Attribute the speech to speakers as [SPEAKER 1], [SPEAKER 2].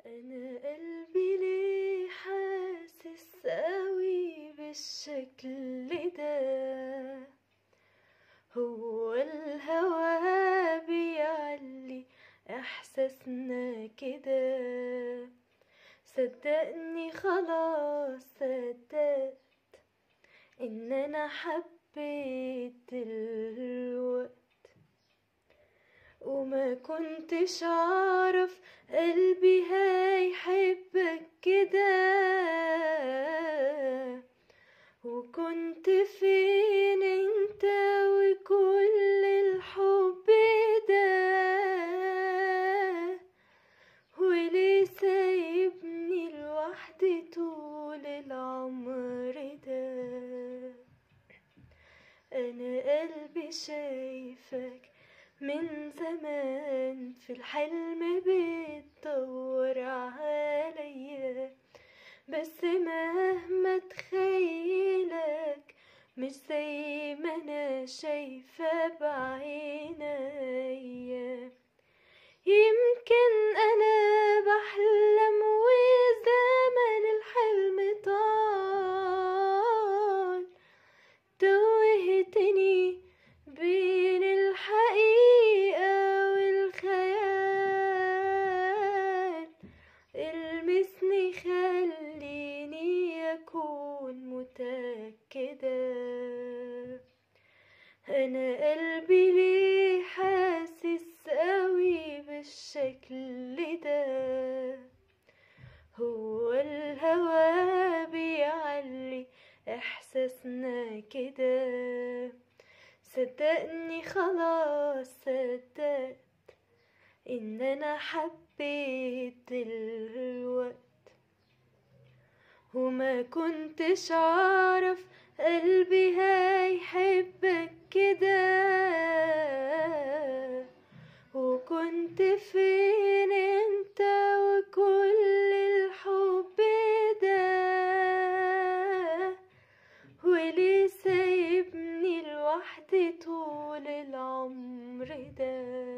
[SPEAKER 1] انا قلبي ليه حاسس قوي بالشكل ده هو الهوى بيعلي احساسنا كده صدقني خلاص صدقت ان انا حبيت الوقت وما كنتش اعرف قلبي هيحبك كده وكنت فين انت وكل الحب ده وليه سايبني لوحدي طول العمر ده انا قلبي شايفك من زمان في الحلم بتدور عليا بس مهما تخيلك مش زي ما انا شايفة بعينيا يمكن انا بحلم وزمن الحلم طال توهتني بين الحقيقة والخيال المسني خليني أكون متأكدة أنا قلبي ليه حاسس قوي بالشكل ده هو الهوى بيعلي إحساسنا كده صدقني خلاص صدقت ان انا حبيت الوقت وما كنتش اعرف قلبي هيحبك كده وكنت فين انت وكل الحب ده وليه سايبني لوحدي طول العمر ده